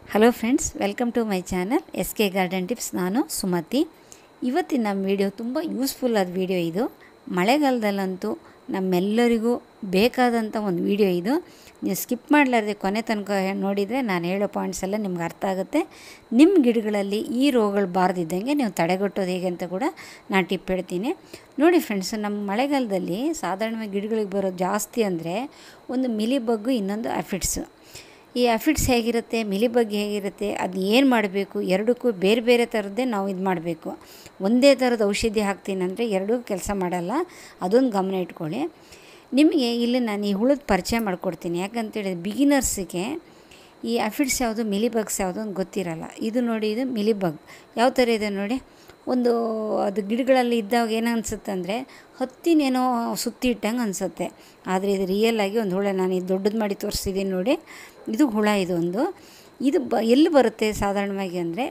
hello friends welcome to my channel S K garden tips ನಾನು ಸುಮತಿ ಇವತ್ತಿನ ನಮ್ಮ video ತುಂಬ ಯೂಸ್ಫುಲ್ ಆದ ವಿಡಿಯೋ ಇದು ಮಳೆಗಾಲದಲ್ಲಂತೂ ನಮ್ಮೆಲ್ಲರಿಗೂ ಬೇಕಾದಂಥ ಒಂದು ವಿಡಿಯೋ ಇದು ನೀವು ಸ್ಕಿಪ್ ಮಾಡಲಾರ್ದೆ ಕೊನೆ ತನಕ ನೋಡಿದರೆ ನಾನು ಹೇಳೋ ಪಾಯಿಂಟ್ಸ್ ಎಲ್ಲ ನಿಮ್ಗೆ ಅರ್ಥ ಆಗುತ್ತೆ ನಿಮ್ಮ ಗಿಡಗಳಲ್ಲಿ ಈ ರೋಗಗಳು ಬಾರ್ದಿದ್ದಂಗೆ ನೀವು ತಡೆಗಟ್ಟೋದು ಹೇಗೆ ಅಂತ ಕೂಡ ನಾನು ಟಿಪ್ ಹೇಳ್ತೀನಿ ನೋಡಿ ಫ್ರೆಂಡ್ಸ್ ನಮ್ಮ ಮಳೆಗಾಲದಲ್ಲಿ ಸಾಧಾರಣವಾಗಿ ಗಿಡಗಳಿಗೆ ಬರೋದು ಜಾಸ್ತಿ ಅಂದರೆ ಒಂದು ಮಿಲಿ ಬಗ್ಗು ಇನ್ನೊಂದು ಅಫಿಡ್ಸು ಈ ಅಫಿಡ್ಸ್ ಹೇಗಿರುತ್ತೆ ಮಿಲಿಬಗ್ ಹೇಗಿರುತ್ತೆ ಅದು ಏನು ಮಾಡಬೇಕು ಎರಡಕ್ಕೂ ಬೇರೆ ಬೇರೆ ಥರದ್ದೇ ನಾವು ಇದು ಮಾಡಬೇಕು ಒಂದೇ ಥರದ ಔಷಧಿ ಹಾಕ್ತೀನಿ ಅಂದರೆ ಎರಡೂ ಕೆಲಸ ಮಾಡಲ್ಲ ಅದೊಂದು ಗಮನ ಇಟ್ಕೊಳ್ಳಿ ನಿಮಗೆ ಇಲ್ಲಿ ನಾನು ಈ ಹುಳದ ಪರಿಚಯ ಮಾಡಿಕೊಡ್ತೀನಿ ಯಾಕಂತೇಳಿದ್ರೆ ಬಿಗಿನರ್ಸಿಗೆ ಈ ಅಫಿಡ್ಸ್ ಯಾವುದು ಮಿಲಿಬಗ್ಸ್ ಯಾವುದು ಅಂತ ಗೊತ್ತಿರಲ್ಲ ಇದು ನೋಡಿ ಇದು ಮಿಲಿಬಗ್ ಯಾವ ಥರ ಇದೆ ನೋಡಿ ಒಂದು ಅದು ಗಿಡಗಳಲ್ಲಿ ಇದ್ದಾಗ ಏನು ಅನಿಸುತ್ತೆ ಅಂದರೆ ಹತ್ತಿನೇನೋ ಸುತ್ತಿ ಇಟ್ಟಂಗೆ ಅನಿಸುತ್ತೆ ಆದರೆ ಇದು ರಿಯಲ್ ಆಗಿ ಒಂದು ಹುಳ ನಾನು ಇದು ದೊಡ್ಡದು ಮಾಡಿ ತೋರಿಸಿದ್ದೀನಿ ನೋಡಿ ಇದು ಹುಳ ಇದು ಒಂದು ಇದು ಬ ಎಲ್ಲಿ ಬರುತ್ತೆ ಸಾಧಾರಣವಾಗಿ ಅಂದರೆ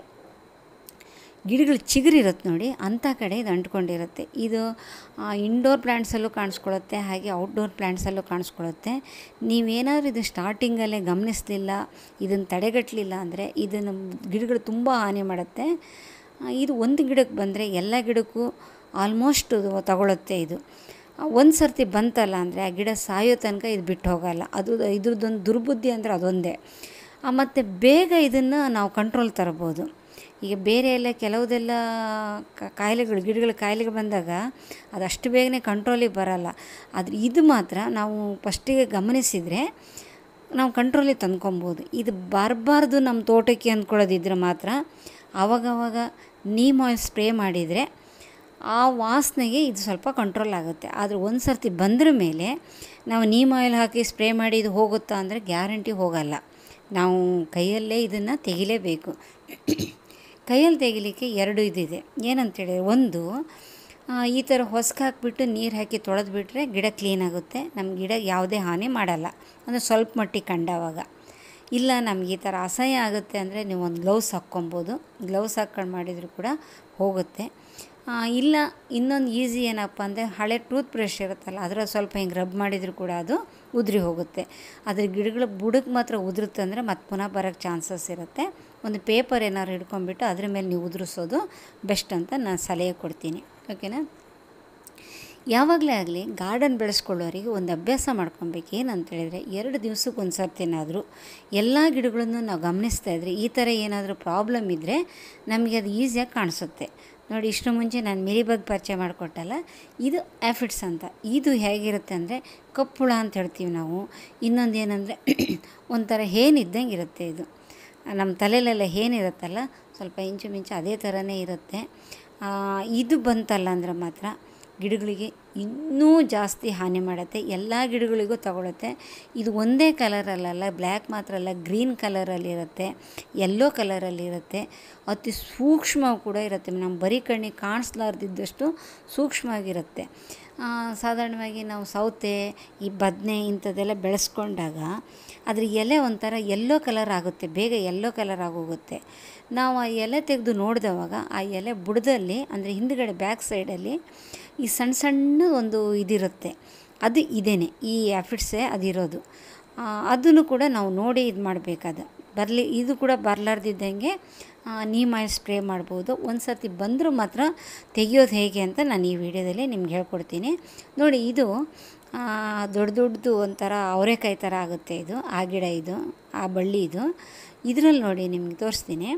ಗಿಡಗಳು ಚಿಗುರಿರುತ್ತೆ ನೋಡಿ ಅಂಥ ಕಡೆ ಇದು ಅಂಟ್ಕೊಂಡಿರುತ್ತೆ ಇದು ಇಂಡೋರ್ ಪ್ಲ್ಯಾಂಟ್ಸಲ್ಲೂ ಕಾಣಿಸ್ಕೊಳ್ಳುತ್ತೆ ಹಾಗೆ ಔಟ್ಡೋರ್ ಪ್ಲ್ಯಾಂಟ್ಸಲ್ಲೂ ಕಾಣಿಸ್ಕೊಳ್ಳುತ್ತೆ ನೀವೇನಾದರೂ ಇದು ಸ್ಟಾರ್ಟಿಂಗಲ್ಲೇ ಗಮನಿಸಲಿಲ್ಲ ಇದನ್ನು ತಡೆಗಟ್ಟಲಿಲ್ಲ ಅಂದರೆ ಇದು ನಮ್ಮ ಗಿಡಗಳು ತುಂಬ ಹಾನಿ ಮಾಡುತ್ತೆ ಇದು ಒಂದು ಗಿಡಕ್ಕೆ ಬಂದರೆ ಎಲ್ಲ ಗಿಡಕ್ಕೂ ಆಲ್ಮೋಸ್ಟ್ ತಗೊಳುತ್ತೆ ಇದು ಒಂದು ಸರ್ತಿ ಬಂತಲ್ಲ ಅಂದರೆ ಆ ಗಿಡ ಸಾಯೋ ತನಕ ಇದು ಬಿಟ್ಟು ಹೋಗಲ್ಲ ಅದು ಇದ್ರದ್ದೊಂದು ದುರ್ಬುದ್ಧಿ ಅಂದರೆ ಅದೊಂದೇ ಮತ್ತು ಬೇಗ ಇದನ್ನು ನಾವು ಕಂಟ್ರೋಲ್ ತರ್ಬೋದು ಈಗ ಬೇರೆ ಎಲ್ಲ ಕೆಲವುದೆಲ್ಲ ಕಾಯಿಲೆಗಳು ಗಿಡಗಳ ಕಾಯಿಲೆಗಳು ಬಂದಾಗ ಅದಷ್ಟು ಬೇಗನೆ ಕಂಟ್ರೋಲಿಗೆ ಬರಲ್ಲ ಆದರೆ ಇದು ಮಾತ್ರ ನಾವು ಫಸ್ಟಿಗೆ ಗಮನಿಸಿದರೆ ನಾವು ಕಂಟ್ರೋಲಿಗೆ ತಂದ್ಕೊಬೋದು ಇದು ಬರಬಾರ್ದು ನಮ್ಮ ತೋಟಕ್ಕೆ ಅಂದ್ಕೊಳ್ಳೋದಿದ್ರೆ ಮಾತ್ರ ಆವಾಗವಾಗ ನೀಮ್ ಆಯಿಲ್ ಸ್ಪ್ರೇ ಮಾಡಿದರೆ ಆ ವಾಸನೆಗೆ ಇದು ಸ್ವಲ್ಪ ಕಂಟ್ರೋಲ್ ಆಗುತ್ತೆ ಆದರೆ ಒಂದು ಸರ್ತಿ ಬಂದ್ರ ಮೇಲೆ ನಾವು ನೀಮ್ ಆಯಿಲ್ ಹಾಕಿ ಸ್ಪ್ರೇ ಮಾಡಿ ಇದು ಹೋಗುತ್ತಾ ಅಂದರೆ ಗ್ಯಾರಂಟಿ ಹೋಗಲ್ಲ ನಾವು ಕೈಯಲ್ಲೇ ಇದನ್ನು ತೆಗಿಲೇಬೇಕು ಕೈಯಲ್ಲಿ ತೆಗಿಲಿಕ್ಕೆ ಎರಡು ಇದಿದೆ ಏನಂತೇಳಿದ್ರೆ ಒಂದು ಈ ಥರ ಹೊಸ್ಗೆ ಹಾಕಿಬಿಟ್ಟು ನೀರು ಹಾಕಿ ತೊಳೆದ್ಬಿಟ್ರೆ ಗಿಡ ಕ್ಲೀನ್ ಆಗುತ್ತೆ ನಮ್ಮ ಗಿಡ ಯಾವುದೇ ಹಾನಿ ಮಾಡಲ್ಲ ಅಂದರೆ ಸ್ವಲ್ಪ ಮಟ್ಟಿಗೆ ಕಂಡಾವಾಗ ಇಲ್ಲ ನಮ್ಗೆ ಈ ಥರ ಅಸಹ್ಯ ಆಗುತ್ತೆ ಅಂದರೆ ನೀವು ಒಂದು ಗ್ಲೌಸ್ ಹಾಕ್ಕೊಬೋದು ಗ್ಲೌಸ್ ಹಾಕ್ಕೊಂಡು ಮಾಡಿದರೂ ಕೂಡ ಹೋಗುತ್ತೆ ಇಲ್ಲ ಇನ್ನೊಂದು ಈಸಿ ಏನಪ್ಪ ಅಂದರೆ ಹಳೆ ಟೂತ್ ಬ್ರಷ್ ಇರುತ್ತಲ್ಲ ಅದರ ಸ್ವಲ್ಪ ಹಿಂಗೆ ರಬ್ ಮಾಡಿದರೂ ಕೂಡ ಅದು ಉದುರಿ ಹೋಗುತ್ತೆ ಅದ್ರ ಗಿಡಗಳ ಬುಡಕ್ಕೆ ಮಾತ್ರ ಉದುರುತ್ತೆ ಅಂದರೆ ಮತ್ತೆ ಪುನಃ ಬರೋಕ್ಕೆ ಚಾನ್ಸಸ್ ಇರುತ್ತೆ ಒಂದು ಪೇಪರ್ ಏನಾದ್ರು ಹಿಡ್ಕೊಂಡ್ಬಿಟ್ಟು ಅದ್ರ ಮೇಲೆ ನೀವು ಉದುರಿಸೋದು ಬೆಸ್ಟ್ ಅಂತ ನಾನು ಸಲಹೆ ಕೊಡ್ತೀನಿ ಓಕೆನಾ ಯಾವಾಗಲೇ ಆಗಲಿ ಗಾರ್ಡನ್ ಬೆಳೆಸ್ಕೊಳ್ಳೋರಿಗೆ ಒಂದು ಅಭ್ಯಾಸ ಮಾಡ್ಕೊಬೇಕು ಏನಂತೇಳಿದರೆ ಎರಡು ದಿವ್ಸಕ್ಕೆ ಒಂದು ಸರ್ತಿನಾದರೂ ಎಲ್ಲ ಗಿಡಗಳನ್ನು ನಾವು ಗಮನಿಸ್ತಾ ಇದ್ದರೆ ಈ ಥರ ಏನಾದರೂ ಪ್ರಾಬ್ಲಮ್ ಇದ್ದರೆ ನಮಗೆ ಅದು ಈಸಿಯಾಗಿ ಕಾಣಿಸುತ್ತೆ ನೋಡಿ ಇಷ್ಟು ಮುಂಚೆ ನಾನು ಮಿಲಿಬಗ್ ಪರಿಚಯ ಮಾಡಿಕೊಟ್ಟಲ್ಲ ಇದು ಆ್ಯಫಿಡ್ಸ್ ಅಂತ ಇದು ಹೇಗಿರುತ್ತೆ ಅಂದರೆ ಕಪ್ಪುಳ ಅಂತ ಹೇಳ್ತೀವಿ ನಾವು ಇನ್ನೊಂದು ಏನಂದರೆ ಒಂಥರ ಹೇನಿದ್ದಂಗೆ ಇರುತ್ತೆ ಇದು ನಮ್ಮ ತಲೆಯಲ್ಲೆಲ್ಲ ಏನಿರುತ್ತಲ್ಲ ಸ್ವಲ್ಪ ಇಂಚು ಮಿಂಚು ಅದೇ ಥರನೇ ಇರುತ್ತೆ ಇದು ಬಂತಲ್ಲ ಅಂದರೆ ಮಾತ್ರ ಗಿಡಗಳಿಗೆ ಇನ್ನೂ ಜಾಸ್ತಿ ಹಾನಿ ಮಾಡುತ್ತೆ ಎಲ್ಲ ಗಿಡಗಳಿಗೂ ತಗೊಳುತ್ತೆ ಇದು ಒಂದೇ ಕಲರಲ್ಲ ಬ್ಲ್ಯಾಕ್ ಮಾತ್ರ ಅಲ್ಲ ಗ್ರೀನ್ ಕಲರಲ್ಲಿರುತ್ತೆ ಯೆಲ್ಲೋ ಕಲರಲ್ಲಿರುತ್ತೆ ಅತಿ ಸೂಕ್ಷ್ಮ ಕೂಡ ಇರುತ್ತೆ ನಮ್ಮ ಬರೀ ಕಣ್ಣಿಗೆ ಕಾಣಿಸ್ಲಾರ್ದಿದ್ದಷ್ಟು ಸೂಕ್ಷ್ಮವಾಗಿರುತ್ತೆ ಸಾಧಾರಣವಾಗಿ ನಾವು ಸೌತೆ ಈ ಬದನೆ ಇಂಥದ್ದೆಲ್ಲ ಬೆಳೆಸ್ಕೊಂಡಾಗ ಅದ್ರ ಎಲೆ ಒಂಥರ ಯೆಲ್ಲೋ ಕಲರ್ ಆಗುತ್ತೆ ಬೇಗ ಯೆಲ್ಲೋ ಕಲರ್ ಆಗೋಗುತ್ತೆ ನಾವು ಆ ಎಲೆ ತೆಗೆದು ನೋಡಿದವಾಗ ಆ ಎಲೆ ಬುಡದಲ್ಲಿ ಅಂದರೆ ಹಿಂದುಗಡೆ ಬ್ಯಾಕ್ ಸೈಡಲ್ಲಿ ಈ ಸಣ್ಣ ಸಣ್ಣ ಒಂದು ಇದಿರುತ್ತೆ ಅದು ಇದೇನೆ ಈ ಆಫಿಡ್ಸೇ ಅದಿರೋದು ಅದನ್ನು ಕೂಡ ನಾವು ನೋಡಿ ಇದು ಮಾಡಬೇಕಾದ ಬರಲಿ ಇದು ಕೂಡ ಬರಲಾರ್ದಿದ್ದಂಗೆ ನೀಮ್ ಆಯಿಲ್ ಸ್ಪ್ರೇ ಮಾಡ್ಬೋದು ಒಂದು ಸರ್ತಿ ಬಂದರೂ ಮಾತ್ರ ತೆಗಿಯೋದು ಹೇಗೆ ಅಂತ ನಾನು ಈ ವಿಡಿಯೋದಲ್ಲಿ ನಿಮ್ಗೆ ಹೇಳ್ಕೊಡ್ತೀನಿ ನೋಡಿ ಇದು ದೊಡ್ಡ ದೊಡ್ಡದು ಒಂಥರ ಅವರೆಕಾಯಿ ಥರ ಆಗುತ್ತೆ ಇದು ಆ ಗಿಡ ಇದು ಆ ಬಳ್ಳಿ ಇದು ಇದರಲ್ಲಿ ನೋಡಿ ನಿಮ್ಗೆ ತೋರಿಸ್ತೀನಿ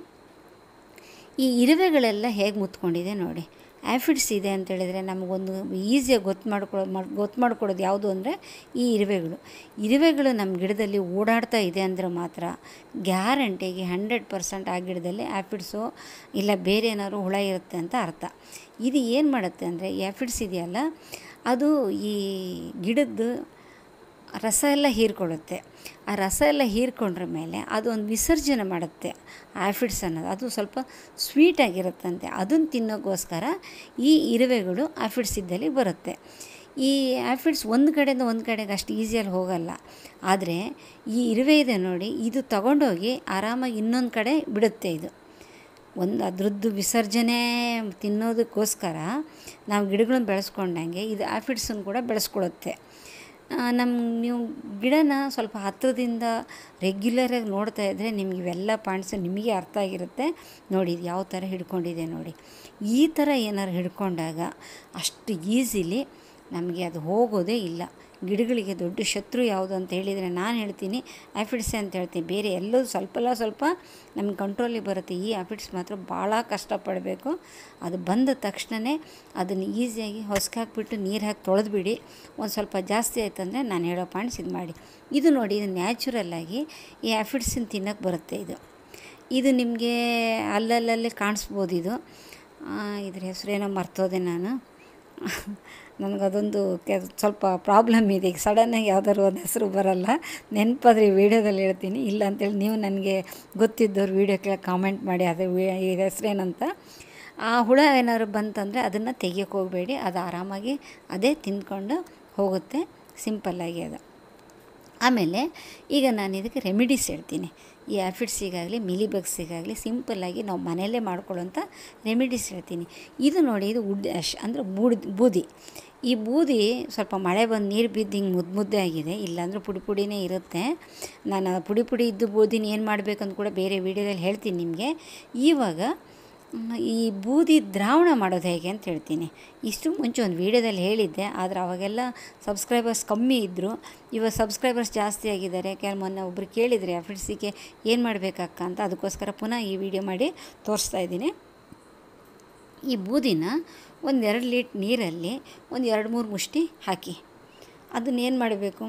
ಈ ಇರುವೆಗಳೆಲ್ಲ ಹೇಗೆ ಮುತ್ಕೊಂಡಿದೆ ನೋಡಿ ಆ್ಯಫಿಡ್ಸ್ ಇದೆ ಅಂತೇಳಿದರೆ ನಮಗೊಂದು ಈಸಿಯಾಗಿ ಗೊತ್ತು ಮಾಡ್ಕೊಳ್ಳೋ ಗೊತ್ತು ಮಾಡ್ಕೊಡೋದು ಯಾವುದು ಅಂದರೆ ಈ ಇರುವೆಗಳು ಇರುವೆಗಳು ನಮ್ಮ ಗಿಡದಲ್ಲಿ ಓಡಾಡ್ತಾ ಇದೆ ಅಂದರೆ ಮಾತ್ರ ಗ್ಯಾರಂಟಿಗೆ ಹಂಡ್ರೆಡ್ ಪರ್ಸೆಂಟ್ ಆ ಗಿಡದಲ್ಲಿ ಆ್ಯಫಿಡ್ಸು ಇಲ್ಲ ಬೇರೆ ಏನಾದ್ರು ಹುಳ ಇರುತ್ತೆ ಅಂತ ಅರ್ಥ ಇದು ಏನು ಮಾಡುತ್ತೆ ಅಂದರೆ ಆ್ಯಫಿಡ್ಸ್ ಇದೆಯಲ್ಲ ಅದು ಈ ಗಿಡದ್ದು ರಸ ಎಲ್ಲ ಹೀರ್ಕೊಳ್ಳುತ್ತೆ ಆ ರಸ ಎಲ್ಲ ಹೀರ್ಕೊಂಡ್ರ ಮೇಲೆ ಅದು ಒಂದು ವಿಸರ್ಜನೆ ಮಾಡುತ್ತೆ ಆ್ಯಫಿಡ್ಸ್ ಅನ್ನೋದು ಅದು ಸ್ವಲ್ಪ ಸ್ವೀಟಾಗಿರುತ್ತಂತೆ ಅದನ್ನು ತಿನ್ನೋಕ್ಕೋಸ್ಕರ ಈ ಇರುವೆಗಳು ಆ್ಯಫಿಡ್ಸ್ ಇದ್ದಲ್ಲಿ ಬರುತ್ತೆ ಈ ಆ್ಯಫಿಡ್ಸ್ ಒಂದು ಕಡೆಯಿಂದ ಒಂದು ಕಡೆಗೆ ಅಷ್ಟು ಈಸಿಯಲ್ಲಿ ಹೋಗಲ್ಲ ಆದರೆ ಈ ಇರುವೆ ಇದೆ ನೋಡಿ ಇದು ತಗೊಂಡೋಗಿ ಆರಾಮಾಗಿ ಇನ್ನೊಂದು ಕಡೆ ಬಿಡುತ್ತೆ ಇದು ಒಂದು ಅದ್ರದ್ದು ವಿಸರ್ಜನೆ ತಿನ್ನೋದಕ್ಕೋಸ್ಕರ ನಾವು ಗಿಡಗಳನ್ನ ಬೆಳೆಸ್ಕೊಂಡಂಗೆ ಇದು ಆ್ಯಫಿಡ್ಸನ್ನು ಕೂಡ ಬೆಳೆಸ್ಕೊಳ್ಳುತ್ತೆ ನಮ್ಮ ನೀವು ಗಿಡನ ಸ್ವಲ್ಪ ಹತ್ತಿರದಿಂದ ರೆಗ್ಯುಲರಾಗಿ ನೋಡ್ತಾ ಇದ್ದರೆ ನಿಮ್ಗೆ ಇವೆಲ್ಲ ಪಾಯಿಂಟ್ಸು ನಿಮಗೆ ಅರ್ಥ ಆಗಿರುತ್ತೆ ನೋಡಿ ಇದು ಯಾವ ಥರ ಹಿಡ್ಕೊಂಡಿದೆ ನೋಡಿ ಈ ಥರ ಏನಾರು ಹಿಡ್ಕೊಂಡಾಗ ಅಷ್ಟು ಈಸಿಲಿ ನಮಗೆ ಅದು ಹೋಗೋದೇ ಇಲ್ಲ ಗಿಡಗಳಿಗೆ ದೊಡ್ಡ ಶತ್ರು ಯಾವುದು ಅಂತ ಹೇಳಿದರೆ ನಾನು ಹೇಳ್ತೀನಿ ಆ್ಯಫಿಡ್ಸೆ ಅಂತ ಹೇಳ್ತೀನಿ ಬೇರೆ ಎಲ್ಲೂ ಸ್ವಲ್ಪ ಎಲ್ಲ ಸ್ವಲ್ಪ ನಮ್ಗೆ ಕಂಟ್ರೋಲಿಗೆ ಬರುತ್ತೆ ಈ ಆ್ಯಫಿಡ್ಸ್ ಮಾತ್ರ ಭಾಳ ಕಷ್ಟಪಡಬೇಕು ಅದು ಬಂದ ತಕ್ಷಣವೇ ಅದನ್ನು ಈಸಿಯಾಗಿ ಹೊಸ್ಕೆ ಹಾಕ್ಬಿಟ್ಟು ನೀರು ಹಾಕಿ ತೊಳೆದ್ಬಿಡಿ ಒಂದು ಸ್ವಲ್ಪ ಜಾಸ್ತಿ ಆಯ್ತಂದರೆ ನಾನು ಹೇಳೋ ಪಾಯಿಂಟ್ಸ್ ಇದು ಮಾಡಿ ಇದು ನೋಡಿ ಇದು ನ್ಯಾಚುರಲ್ಲಾಗಿ ಈ ಆ್ಯಫಿಡ್ಸಿನ ತಿನ್ನೋಕ್ಕೆ ಬರುತ್ತೆ ಇದು ಇದು ನಿಮಗೆ ಅಲ್ಲಲ್ಲಲ್ಲಿ ಕಾಣಿಸ್ಬೋದು ಇದು ಇದ್ರ ಹೆಸರೇನೋ ಮರ್ತೋದೆ ನಾನು ನನಗದೊಂದು ಕೆ ಸ್ವಲ್ಪ ಪ್ರಾಬ್ಲಮ್ ಇದೆ ಈಗ ಸಡನ್ನಾಗಿ ಯಾವ್ದಾದ್ರು ಒಂದು ಹೆಸರು ಬರಲ್ಲ ನೆನಪಾದ್ರೆ ಈ ವಿಡಿಯೋದಲ್ಲಿ ಹೇಳ್ತೀನಿ ಇಲ್ಲ ಅಂತೇಳಿ ನೀವು ನನಗೆ ಗೊತ್ತಿದ್ದವ್ರು ವೀಡಿಯೋ ಕೆಳಗೆ ಕಾಮೆಂಟ್ ಮಾಡಿ ಅದು ಈ ಹೆಸರೇನಂತ ಆ ಹುಳ ಏನಾದ್ರು ಬಂತಂದರೆ ಅದನ್ನು ತೆಗಿಯೋಕ್ಕೆ ಹೋಗಬೇಡಿ ಅದು ಆರಾಮಾಗಿ ಅದೇ ತಿಂದ್ಕೊಂಡು ಹೋಗುತ್ತೆ ಸಿಂಪಲ್ಲಾಗಿ ಅದು ಆಮೇಲೆ ಈಗ ನಾನು ಇದಕ್ಕೆ ರೆಮಿಡೀಸ್ ಹೇಳ್ತೀನಿ ಈ ಆ್ಯಫಿಡ್ಸಿಗಾಗಲಿ ಮಿಲಿಬಗ್ಸಿಗಾಗಲಿ ಸಿಂಪಲ್ಲಾಗಿ ನಾವು ಮನೆಯಲ್ಲೇ ಮಾಡ್ಕೊಳ್ಳೋಂಥ ರೆಮಿಡೀಸ್ ಹೇಳ್ತೀನಿ ಇದು ನೋಡಿ ಇದು ಉಡ್ ಅಶ್ ಅಂದರೆ ಬೂದಿ ಬೂದಿ ಈ ಬೂದಿ ಸ್ವಲ್ಪ ಮಳೆ ಬಂದು ನೀರು ಬಿದ್ದು ಹಿಂಗೆ ಮುದ್ದು ಮುದ್ದೆ ಆಗಿದೆ ಇಲ್ಲಾಂದ್ರೆ ಪುಡಿ ಪುಡಿನೇ ಇರುತ್ತೆ ನಾನು ಪುಡಿ ಪುಡಿ ಇದ್ದು ಬೂದಿನ ಏನು ಮಾಡಬೇಕಂತ ಕೂಡ ಬೇರೆ ವೀಡಿಯೋದಲ್ಲಿ ಹೇಳ್ತೀನಿ ನಿಮಗೆ ಇವಾಗ ಈ ಬೂದಿ ದ್ರಾವಣ ಮಾಡೋದು ಹೇಗೆ ಅಂತ ಹೇಳ್ತೀನಿ ಇಷ್ಟು ಮುಂಚೆ ಒಂದು ವೀಡಿಯೋದಲ್ಲಿ ಹೇಳಿದ್ದೆ ಆದರೆ ಅವಾಗೆಲ್ಲ ಸಬ್ಸ್ಕ್ರೈಬರ್ಸ್ ಕಮ್ಮಿ ಇದ್ದರು ಇವಾಗ ಸಬ್ಸ್ಕ್ರೈಬರ್ಸ್ ಜಾಸ್ತಿ ಆಗಿದ್ದಾರೆ ಕೆಲ ಮೊನ್ನೆ ಒಬ್ಬರು ಕೇಳಿದರೆ ಅಫಿಡ್ಸಿಗೆ ಏನು ಮಾಡಬೇಕಕ್ಕ ಅಂತ ಅದಕ್ಕೋಸ್ಕರ ಪುನಃ ಈ ವಿಡಿಯೋ ಮಾಡಿ ತೋರಿಸ್ತಾ ಇದ್ದೀನಿ ಈ ಬೂದಿನ ಒಂದೆರಡು ಲೀಟ್ ನೀರಲ್ಲಿ ಒಂದು ಎರಡು ಮೂರು ಮುಷ್ಟಿ ಹಾಕಿ ಅದನ್ನೇನು ಮಾಡಬೇಕು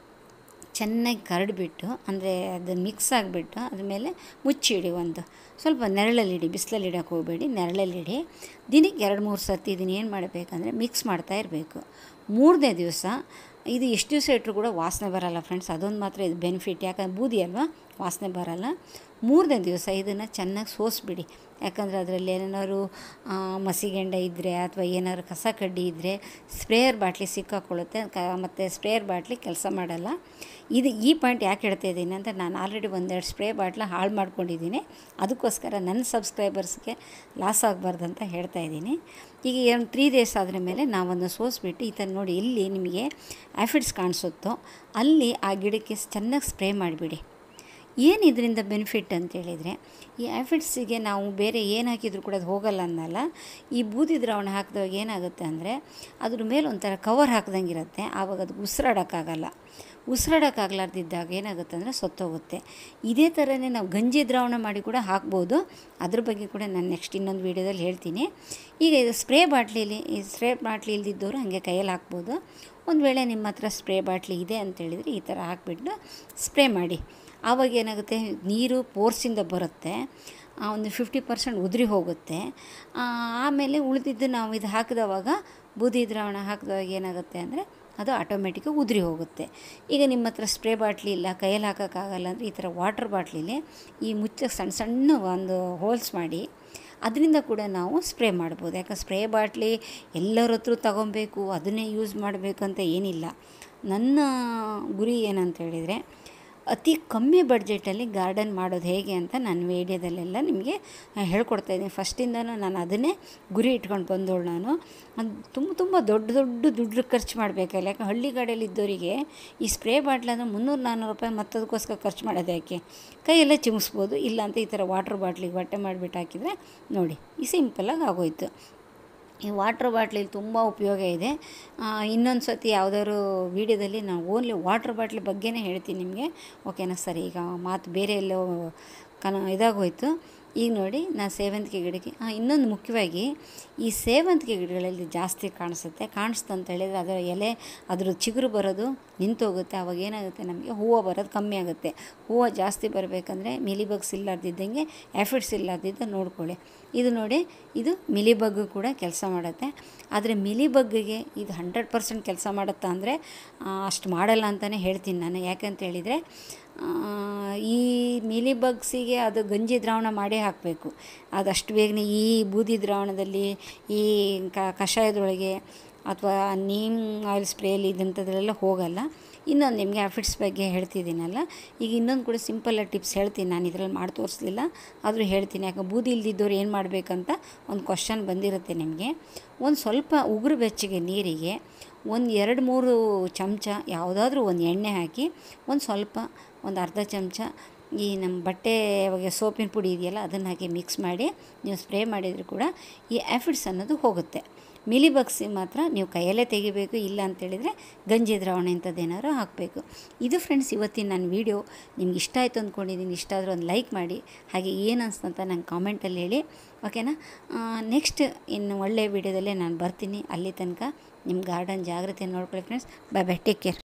ಚೆನ್ನಾಗಿ ಕರಡಿಬಿಟ್ಟು ಅಂದರೆ ಅದು ಮಿಕ್ಸ್ ಆಗಿಬಿಟ್ಟು ಅದ್ರ ಮೇಲೆ ಮುಚ್ಚಿಡಿ ಒಂದು ಸ್ವಲ್ಪ ನೆರಳಲ್ಲಿಡಿ ಬಿಸಿಲಲ್ಲಿ ಇಡೋಕೆ ಹೋಗಬೇಡಿ ನೆರಳಲ್ಲಿಡಿ ದಿನಕ್ಕೆ ಎರಡು ಮೂರು ಸರ್ತಿ ಇದನ್ನ ಏನು ಮಾಡಬೇಕಂದ್ರೆ ಮಿಕ್ಸ್ ಮಾಡ್ತಾ ಇರಬೇಕು ಮೂರನೇ ದಿವಸ ಇದು ಎಷ್ಟು ದಿವಸ ಇಟ್ಟರು ಕೂಡ ವಾಸನೆ ಬರೋಲ್ಲ ಫ್ರೆಂಡ್ಸ್ ಅದೊಂದು ಮಾತ್ರ ಇದು ಬೆನಿಫಿಟ್ ಯಾಕಂದ್ರೆ ಬೂದಿ ಅಲ್ವಾ ವಾಸನೆ ಬರೋಲ್ಲ ಮೂರನೇ ದಿವಸ ಇದನ್ನು ಚೆನ್ನಾಗಿ ಸೋಸಿಬಿಡಿ ಯಾಕಂದರೆ ಅದರಲ್ಲಿ ಏನಾದ್ರು ಮಸಿಗೆಂಡ ಇದ್ದರೆ ಅಥವಾ ಏನಾದ್ರು ಕಸ ಕಡ್ಡಿ ಇದ್ದರೆ ಸ್ಪ್ರೇಯರ್ ಬಾಟ್ಲಿ ಸಿಕ್ಕಾಕೊಳ್ಳುತ್ತೆ ಕ ಮತ್ತು ಸ್ಪ್ರೇಯರ್ ಬಾಟ್ಲಿ ಕೆಲಸ ಮಾಡಲ್ಲ ಇದು ಈ ಪಾಯಿಂಟ್ ಯಾಕೆ ಹೇಳ್ತಾ ಇದ್ದೀನಿ ಅಂತ ನಾನು ಆಲ್ರೆಡಿ ಒಂದೆರಡು ಸ್ಪ್ರೇ ಬಾಟ್ಲ ಹಾಳು ಮಾಡ್ಕೊಂಡಿದ್ದೀನಿ ಅದಕ್ಕೋಸ್ಕರ ನನ್ನ ಸಬ್ಸ್ಕ್ರೈಬರ್ಸ್ಗೆ ಲಾಸ್ ಆಗಬಾರ್ದು ಅಂತ ಹೇಳ್ತಾ ಇದ್ದೀನಿ ಈಗ ಏನು ತ್ರೀ ಡೇಸ್ ಆದ್ರ ಮೇಲೆ ನಾವೊಂದು ಸೋಸ್ಬಿಟ್ಟು ಈ ಥರ ನೋಡಿ ಎಲ್ಲಿ ನಿಮಗೆ ಆ್ಯಫಿಡ್ಸ್ ಕಾಣಿಸುತ್ತೋ ಅಲ್ಲಿ ಆ ಗಿಡಕ್ಕೆ ಚೆನ್ನಾಗಿ ಸ್ಪ್ರೇ ಮಾಡಿಬಿಡಿ ಏನು ಇದರಿಂದ ಬೆನಿಫಿಟ್ ಅಂತೇಳಿದರೆ ಈ ಆ್ಯಫಿಡ್ಸಿಗೆ ನಾವು ಬೇರೆ ಏನು ಹಾಕಿದರೂ ಕೂಡ ಅದು ಹೋಗಲ್ಲ ಅನ್ನಲ್ಲ ಈ ಬೂದಿ ದ್ರಾವಣ ಹಾಕಿದಾಗ ಏನಾಗುತ್ತೆ ಅಂದರೆ ಅದ್ರ ಮೇಲೆ ಒಂಥರ ಕವರ್ ಹಾಕ್ದಂಗೆ ಇರುತ್ತೆ ಆವಾಗ ಅದು ಉಸಿರಾಡೋಕ್ಕಾಗಲ್ಲ ಉಸಿರಾಡೋಕ್ಕಾಗಲಾರ್ದಿದ್ದಾಗ ಏನಾಗುತ್ತೆ ಅಂದರೆ ಸತ್ತೋಗುತ್ತೆ ಇದೇ ಥರನೇ ನಾವು ಗಂಜಿ ದ್ರಾವಣ ಮಾಡಿ ಕೂಡ ಹಾಕ್ಬೋದು ಅದ್ರ ಬಗ್ಗೆ ಕೂಡ ನಾನು ನೆಕ್ಸ್ಟ್ ಇನ್ನೊಂದು ವೀಡಿಯೋದಲ್ಲಿ ಹೇಳ್ತೀನಿ ಈಗ ಇದು ಸ್ಪ್ರೇ ಬಾಟ್ಲಿಲಿ ಈ ಸ್ಪ್ರೇ ಬಾಟ್ಲಿ ಇಲ್ದಿದ್ದವರು ಹಾಗೆ ಕೈಯಲ್ಲಿ ಹಾಕ್ಬೋದು ಒಂದು ವೇಳೆ ನಿಮ್ಮ ಹತ್ರ ಸ್ಪ್ರೇ ಬಾಟ್ಲಿ ಇದೆ ಅಂತೇಳಿದರೆ ಈ ಥರ ಹಾಕ್ಬಿಟ್ಟು ಸ್ಪ್ರೇ ಮಾಡಿ ಆವಾಗ ಏನಾಗುತ್ತೆ ನೀರು ಪೋರ್ಸಿಂದ ಬರುತ್ತೆ ಒಂದು ಫಿಫ್ಟಿ ಪರ್ಸೆಂಟ್ ಉದುರಿ ಹೋಗುತ್ತೆ ಆಮೇಲೆ ಉಳಿದಿದ್ದು ನಾವು ಇದು ಹಾಕಿದವಾಗ ಬೂದಿ ದ್ರಾವಣ ಹಾಕಿದವಾಗ ಏನಾಗುತ್ತೆ ಅಂದರೆ ಅದು ಆಟೋಮೆಟಿಕಾಗಿ ಉದುರಿ ಹೋಗುತ್ತೆ ಈಗ ನಿಮ್ಮ ಹತ್ರ ಸ್ಪ್ರೇ ಬಾಟ್ಲಿ ಇಲ್ಲ ಕೈಯಲ್ಲಿ ಹಾಕೋಕ್ಕಾಗಲ್ಲ ಅಂದರೆ ಈ ಥರ ವಾಟರ್ ಬಾಟ್ಲಿಲಿ ಈ ಮುಚ್ಚ ಸಣ್ಣ ಸಣ್ಣ ಒಂದು ಹೋಲ್ಸ್ ಮಾಡಿ ಅದರಿಂದ ಕೂಡ ನಾವು ಸ್ಪ್ರೇ ಮಾಡ್ಬೋದು ಯಾಕೆ ಸ್ಪ್ರೇ ಬಾಟ್ಲಿ ಎಲ್ಲರ ಹತ್ರ ತಗೊಬೇಕು ಅದನ್ನೇ ಯೂಸ್ ಮಾಡಬೇಕಂತ ಏನಿಲ್ಲ ನನ್ನ ಗುರಿ ಏನಂತ ಹೇಳಿದರೆ ಅತಿ ಕಮ್ಮಿ ಬಡ್ಜೆಟಲ್ಲಿ ಗಾರ್ಡನ್ ಮಾಡೋದು ಹೇಗೆ ಅಂತ ನಾನು ವೀಡಿಯೋದಲ್ಲೆಲ್ಲ ನಿಮಗೆ ಹೇಳ್ಕೊಡ್ತಾಯಿದ್ದೀನಿ ಫಸ್ಟಿಂದನೂ ನಾನು ಅದನ್ನೇ ಗುರಿ ಇಟ್ಕೊಂಡು ಬಂದೋಳು ನಾನು ಅದು ತುಂಬ ತುಂಬ ದೊಡ್ಡ ದೊಡ್ಡ ದುಡ್ಡು ಖರ್ಚು ಮಾಡಬೇಕಲ್ಲ ಯಾಕೆ ಹಳ್ಳಿ ಕಡೆಯಲ್ಲಿ ಇದ್ದವರಿಗೆ ಈ ಸ್ಪ್ರೇ ಬಾಟ್ಲಾದ್ರೆ ಮುನ್ನೂರು ನಾನ್ನೂರು ರೂಪಾಯಿ ಮತ್ತದಕ್ಕೋಸ್ಕರ ಖರ್ಚು ಮಾಡೋದು ಯಾಕೆ ಕೈಯಲ್ಲೇ ಚಿಮ್ಸ್ಬೋದು ಇಲ್ಲಾಂತ ಈ ಥರ ವಾಟ್ರ್ ಬಾಟ್ಲಿಗೆ ಬಟ್ಟೆ ಮಾಡಿಬಿಟ್ಟು ಹಾಕಿದರೆ ನೋಡಿ ಈ ಸಿಂಪಲಾಗಿ ಆಗೋಯ್ತು ಈ ವಾಟ್ರ್ ಬಾಟ್ಲಿಲಿ ತುಂಬ ಉಪಯೋಗ ಇದೆ ಇನ್ನೊಂದು ಸತಿ ಯಾವುದಾದ್ರು ವೀಡಿಯೋದಲ್ಲಿ ನಾನು ಓನ್ಲಿ ವಾಟ್ರ್ ಬಾಟ್ಲಿ ಬಗ್ಗೆನೇ ಹೇಳ್ತೀನಿ ನಿಮಗೆ ಓಕೆನಾ ಸರಿ ಈಗ ಮಾತು ಬೇರೆ ಎಲ್ಲೋ ಕನ ಇದಾಗೋಯ್ತು ಈಗ ನೋಡಿ ನಾನು ಸೇವಂತಿಗೆ ಗಿಡಕ್ಕೆ ಹಾಂ ಇನ್ನೊಂದು ಮುಖ್ಯವಾಗಿ ಈ ಸೇವಂತಿಗೆ ಗಿಡಗಳಲ್ಲಿ ಜಾಸ್ತಿ ಕಾಣಿಸುತ್ತೆ ಕಾಣಿಸ್ತು ಅಂತ ಹೇಳಿದರೆ ಅದರ ಎಲೆ ಅದ್ರ ಚಿಗುರು ಬರೋದು ನಿಂತೋಗುತ್ತೆ ಅವಾಗ ಏನಾಗುತ್ತೆ ನಮಗೆ ಹೂವು ಬರೋದು ಕಮ್ಮಿ ಆಗುತ್ತೆ ಹೂವು ಜಾಸ್ತಿ ಬರಬೇಕಂದ್ರೆ ಮಿಲಿಬಗ್ಸ್ ಇಲ್ಲಾರ್ದಿದ್ದಂಗೆ ಆ್ಯಫಿಡ್ಸ್ ಇಲ್ಲಾರ್ದಿದ್ದ ನೋಡ್ಕೊಳ್ಳಿ ಇದು ನೋಡಿ ಇದು ಮಿಲಿಬಗ್ ಕೂಡ ಕೆಲಸ ಮಾಡುತ್ತೆ ಆದರೆ ಮಿಲಿಬಗ್ಗೆ ಇದು ಹಂಡ್ರೆಡ್ ಪರ್ಸೆಂಟ್ ಕೆಲಸ ಮಾಡುತ್ತಾ ಅಂದರೆ ಅಷ್ಟು ಮಾಡಲ್ಲ ಅಂತಲೇ ಹೇಳ್ತೀನಿ ನಾನು ಯಾಕಂತ ಹೇಳಿದರೆ ಈ ಮಿಲಿಬಗ್ಸಿಗೆ ಅದು ಗಂಜಿ ದ್ರಾವಣ ಮಾಡೇ ಹಾಕಬೇಕು ಅದಷ್ಟು ಬೇಗನೆ ಈ ಬೂದಿ ದ್ರಾವಣದಲ್ಲಿ ಈ ಕಷಾಯದೊಳಗೆ ಅಥವಾ ನೀಮ್ ಆಯಿಲ್ ಸ್ಪ್ರೇಲಿ ಇದಂಥದ್ರೆಲ್ಲ ಹೋಗಲ್ಲ ಇನ್ನೊಂದು ನಿಮಗೆ ಆಫಿಡ್ಸ್ ಬಗ್ಗೆ ಹೇಳ್ತಿದ್ದೀನಲ್ಲ ಈಗ ಇನ್ನೊಂದು ಕೂಡ ಸಿಂಪಲ್ಲಾಗಿ ಟಿಪ್ಸ್ ಹೇಳ್ತೀನಿ ನಾನು ಇದರಲ್ಲಿ ಮಾಡಿ ತೋರಿಸ್ಲಿಲ್ಲ ಆದರೂ ಹೇಳ್ತೀನಿ ಯಾಕೆ ಬೂದಿ ಇಲ್ದಿದ್ದವ್ರು ಏನು ಮಾಡಬೇಕಂತ ಒಂದು ಕ್ವಶನ್ ಬಂದಿರುತ್ತೆ ನಿಮಗೆ ಒಂದು ಸ್ವಲ್ಪ ಉಗುರು ಬೆಚ್ಚಗೆ ನೀರಿಗೆ ಒಂದು ಎರಡು ಮೂರು ಚಮಚ ಯಾವುದಾದ್ರೂ ಒಂದು ಎಣ್ಣೆ ಹಾಕಿ ಒಂದು ಸ್ವಲ್ಪ ಒಂದು ಅರ್ಧ ಚಮಚ ಈ ನಮ್ಮ ಬಟ್ಟೆ ಇವಾಗ ಸೋಪಿನ ಪುಡಿ ಇದೆಯಲ್ಲ ಅದನ್ನು ಹಾಕಿ ಮಿಕ್ಸ್ ಮಾಡಿ ನೀವು ಸ್ಪ್ರೇ ಮಾಡಿದರೂ ಕೂಡ ಈ ಆ್ಯಫಿಡ್ಸ್ ಅನ್ನೋದು ಹೋಗುತ್ತೆ ಮಿಲಿಬಗ್ಸಿ ಮಾತ್ರ ನೀವು ಕೈಯಲ್ಲೇ ತೆಗಿಬೇಕು ಇಲ್ಲ ಅಂತೇಳಿದರೆ ಗಂಜಿ ದ್ರಾವಣ ಇಂಥದ್ದೇನಾದ್ರು ಹಾಕಬೇಕು ಇದು ಫ್ರೆಂಡ್ಸ್ ಇವತ್ತಿನ ನನ್ನ ವೀಡಿಯೋ ನಿಮ್ಗೆ ಇಷ್ಟ ಆಯಿತು ಅಂದ್ಕೊಂಡಿದ್ದೀನಿ ಇಷ್ಟ ಆದರೂ ಒಂದು ಲೈಕ್ ಮಾಡಿ ಹಾಗೆ ಏನು ಅನಿಸ್ತಂತ ನಂಗೆ ಕಾಮೆಂಟಲ್ಲಿ ಹೇಳಿ ಓಕೆನಾ ನೆಕ್ಸ್ಟ್ ಇನ್ನು ಒಳ್ಳೆಯ ವೀಡಿಯೋದಲ್ಲೇ ನಾನು ಬರ್ತೀನಿ ಅಲ್ಲಿ ತನಕ ನಿಮ್ಮ ಗಾರ್ಡನ್ ಜಾಗ್ರತೆ ನೋಡ್ಕೊಳ್ಳಿ friends bye bye take care